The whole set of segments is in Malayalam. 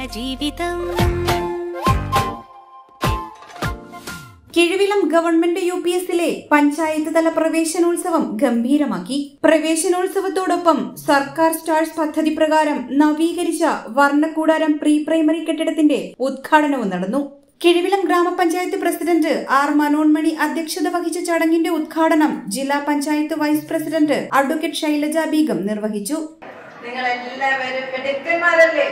ജീവിതം കിഴുവിലം ഗവൺമെന്റ് യു പി എസിലെ പഞ്ചായത്ത് തല പ്രവേശനോത്സവം ഗംഭീരമാക്കി പ്രവേശനോത്സവത്തോടൊപ്പം സർക്കാർ സ്റ്റാർസ് പദ്ധതി പ്രകാരം നവീകരിച്ച വർണ്ണക്കൂടാരം പ്രീ പ്രൈമറി കെട്ടിടത്തിന്റെ ഉദ്ഘാടനവും നടന്നു കിഴുവിലം ഗ്രാമപഞ്ചായത്ത് പ്രസിഡന്റ് ആർ മനോന്മണി അധ്യക്ഷത വഹിച്ച ചടങ്ങിന്റെ ഉദ്ഘാടനം ജില്ലാ panchayat vice president advocate Shailaja Beegum നിർവഹിച്ചു നിങ്ങൾ എല്ലാവരും മിടുക്കന്മാരല്ലേ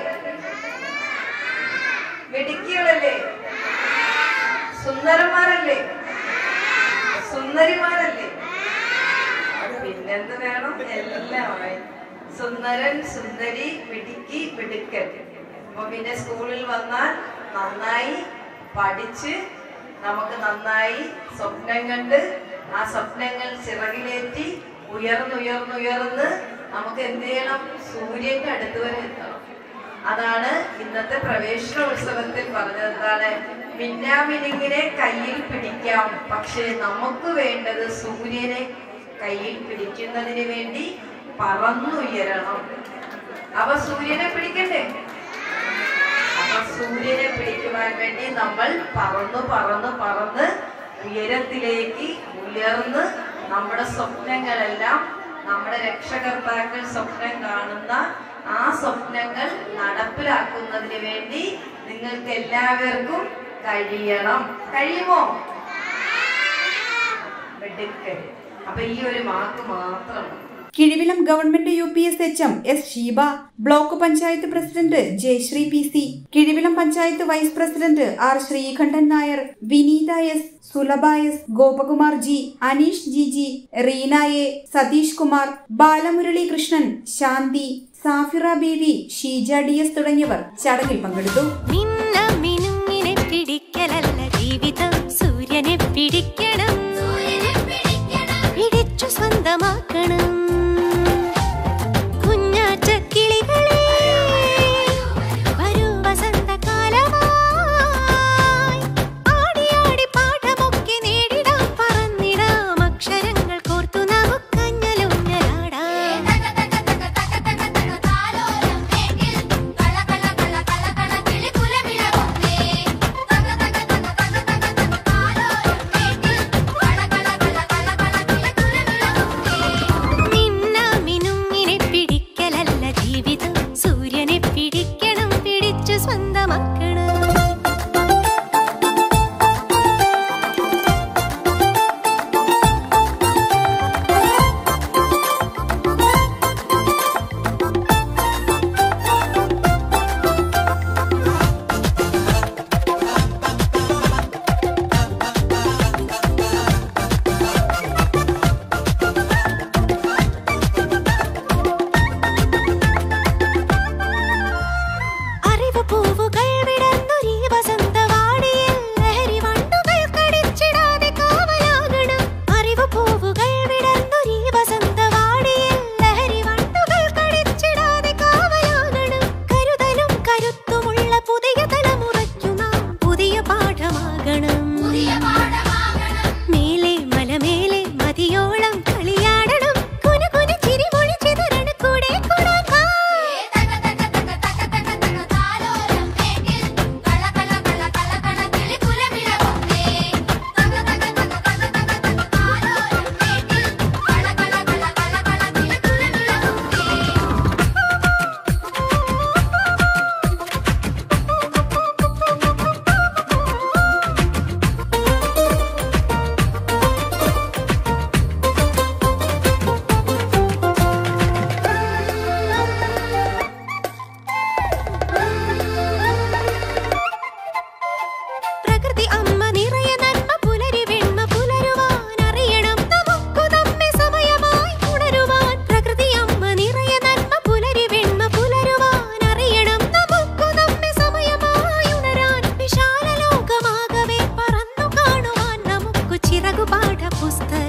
മിടുക്കികളല്ലേ സുന്ദരന്മാരല്ലേ സുന്ദരിമാരല്ലേ പിന്നെന്ത് വേണം എല്ലാമായി സുന്ദരൻ സുന്ദരി മിടുക്കി മിടുക്കൻ അപ്പൊ പിന്നെ സ്കൂളിൽ വന്നാൽ നന്നായി പഠിച്ച് നമുക്ക് നന്നായി സ്വപ്നം കണ്ട് ആ സ്വപ്നങ്ങൾ ചിറകിലേറ്റി ഉയർന്നുയർന്നുയർന്ന് നമുക്ക് എന്ത് ചെയ്യണം സൂര്യന്റെ അടുത്ത് വരെ എത്തണം അതാണ് ഇന്നത്തെ പ്രവേശനോത്സവത്തിൽ പറഞ്ഞത് എന്താണ് മിന്നാമിനിങ്ങിനെ കയ്യിൽ പിടിക്കാം പക്ഷേ നമുക്ക് വേണ്ടത് സൂര്യനെ കയ്യിൽ പിടിക്കുന്നതിന് വേണ്ടി പറന്നുയരണം അവ സൂര്യനെ പിടിക്കണ്ടേ അപ്പൊ സൂര്യനെ പിടിക്കുവാൻ വേണ്ടി നമ്മൾ പറന്ന് പറന്ന് പറന്ന് ഉയരത്തിലേക്ക് ഉയർന്ന് നമ്മുടെ സ്വപ്നങ്ങളെല്ലാം നമ്മുടെ രക്ഷകർത്താക്കൾ സ്വപ്നം കാണുന്ന ആ സ്വപ്നങ്ങൾ നടപ്പിലാക്കുന്നതിന് വേണ്ടി നിങ്ങൾക്ക് എല്ലാവർക്കും കഴിയണം കഴിയുമോ മിടുക്കൻ അപ്പൊ ഈ ഒരു വാക്ക് മാത്രം മതി. Kizhuvilam government U P S H M S Sheeba block panchayat president Jayasree P C Kizhuvilam panchayat vice president R Sreekantan Nair Vineetha S Sulabha S Gopakumar G Aneesh G G Reena A Satheesh Kumar Balamurali Krishnan Shanthi Safira Baby Sheeja D S തുടങ്ങിയവർ ചടങ്ങിൽ പങ്കെടുത്തു മിന്ന മിനുങ്ങിനെ പിടിക്കലല്ല ജീവിതം സൂര്യനെ പിടിക്കണം പിടിച്ചു സ്വന്തമാക്കണം കുഞ്ഞാറ്റ കിളികളെ വരൂ വസന്തകാലമായി ആടി ആടി പാഠമൊക്കെ നേടിടാം പറന്നിടാം അക്ഷരങ്ങൾ കോർത്തു നമുക്കഞ്ഞലുഞ്ഞലാടാം മിന്ന മിനുങ്ങിനെ പിടിക്കലല്ല ജീവിതം സൂര്യനെ പിടിക്കണം പിടിച്ചു സ്വന്തമാക്കണം അറിവ് പൂവുകൾ വിടർന്നൊരീ വസന്തവാടിയിൽ ലഹരി വണ്ടുകൾ കടിച്ചിടാതെ കാവലാകണം അറിവ് പൂവുകൾ വിടർന്നൊരീ വസന്തവാടിയിൽ ലഹരി വണ്ടുകൾ കടിച്ചിടാതെ കാവലാകണം കരുതലും കരുത്തുമുള്ള പുതിയ തലമുറയ്ക്കു നാം പുതിയ പാഠമാകണം മേലെ മലമേലെ മതിയോളം കളിയാടണം കുനു കുനു ചിരിമൊഴി ചിതറണ കൂടെ കൂടാക്കാം പ്രകൃതി അമ്മ നിറയെ നന്മ പുലരി വെണ്മ പുലരുവാൻ അറിയണം നമുക്കു നമ്മെ സമയമായി ഉണരുവാൻ പ്രകൃതി അമ്മ നിറയെ നന്മ പുലരി വെണ്മ പുലരുവാൻ അറിയണം നമുക്കു നമ്മെ സമയമായി ഉണരാൻ വിശാല ലോകമാകവേ പറന്നു കാണുവാൻ നമുക്കു ചിറകുപാഠ പുസ്തകം